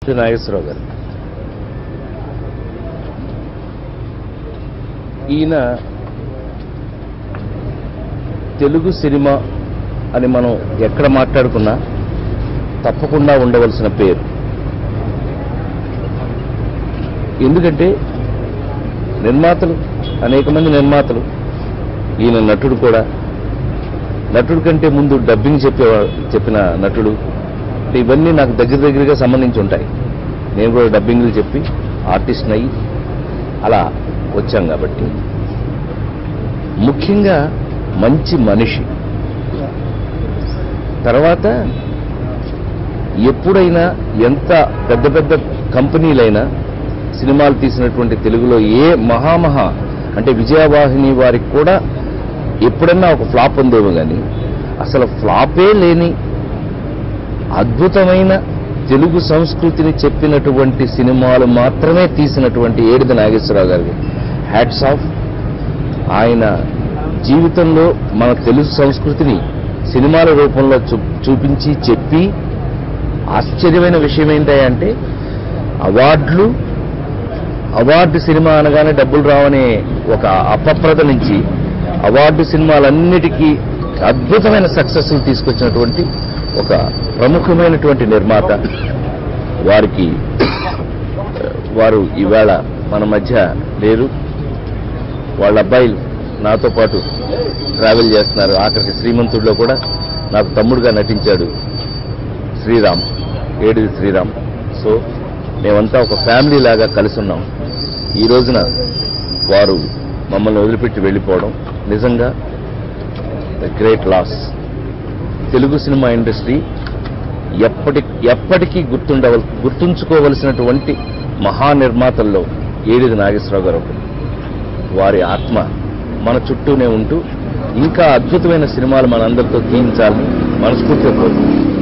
నాగేశ్వరరావు గారు ఈయన తెలుగు సినిమా అని మనం ఎక్కడ మాట్లాడుకున్నా తప్పకుండా ఉండవలసిన పేరు ఎందుకంటే నిర్మాతలు అనేక మంది నిర్మాతలు ఈయన నటుడు కూడా నటుడు కంటే ముందు డబ్బింగ్ చెప్పే చెప్పిన నటుడు అంటే ఇవన్నీ నాకు దగ్గర దగ్గరగా సంబంధించి ఉంటాయి నేను కూడా డబ్బింగ్లు చెప్పి ఆర్టిస్ట్ అయ్యి అలా వచ్చాం కాబట్టి ముఖ్యంగా మంచి మనిషి తర్వాత ఎప్పుడైనా ఎంత పెద్ద పెద్ద కంపెనీలైనా సినిమాలు తీసినటువంటి తెలుగులో ఏ మహామహా అంటే విజయవాహిని వారికి కూడా ఎప్పుడన్నా ఒక ఫ్లాప్ ఉందేమో కానీ అసలు ఫ్లాపే లేని అద్భుతమైన తెలుగు సంస్కృతిని చెప్పినటువంటి సినిమాలు మాత్రమే తీసినటువంటి ఏడిద నాగేశ్వరరావు గారికి హ్యాట్స్ ఆఫ్ ఆయన జీవితంలో మన తెలుగు సంస్కృతిని సినిమాల రూపంలో చూ చూపించి చెప్పి ఆశ్చర్యమైన విషయం ఏంటంటే అవార్డులు అవార్డు సినిమా అనగానే డబ్బులు రావనే ఒక అపప్రద నుంచి అవార్డు సినిమాలన్నిటికీ అద్భుతమైన సక్సెస్ తీసుకొచ్చినటువంటి ఒక ప్రముఖమైనటువంటి నిర్మాత వారికి వారు ఈవేళ మన మధ్య లేరు వాళ్ళ అబ్బాయిలు నాతో పాటు ట్రావెల్ చేస్తున్నారు ఆఖరికి శ్రీమంతుడిలో కూడా నాకు తమ్ముడుగా నటించాడు శ్రీరామ్ ఏడిది శ్రీరామ్ సో మేమంతా ఒక ఫ్యామిలీ లాగా కలిసి ఉన్నాం ఈ రోజున వారు మమ్మల్ని వదిలిపెట్టి వెళ్ళిపోవడం నిజంగా great loss Telugu cinema industry ఎప్పటి ఎప్పటికీ గుర్తుండవ గుర్తుంచుకోవలసినటువంటి మహా నిర్మాతల్లో ఏడిది నాగేశ్వరరావు గారు ఒకరు వారి ఆత్మ మన చుట్టూనే ఉంటూ ఇంకా అద్భుతమైన సినిమాలు మనందరితో తీయించాలని మనస్ఫూర్తిగా కోరుకుంటున్నాను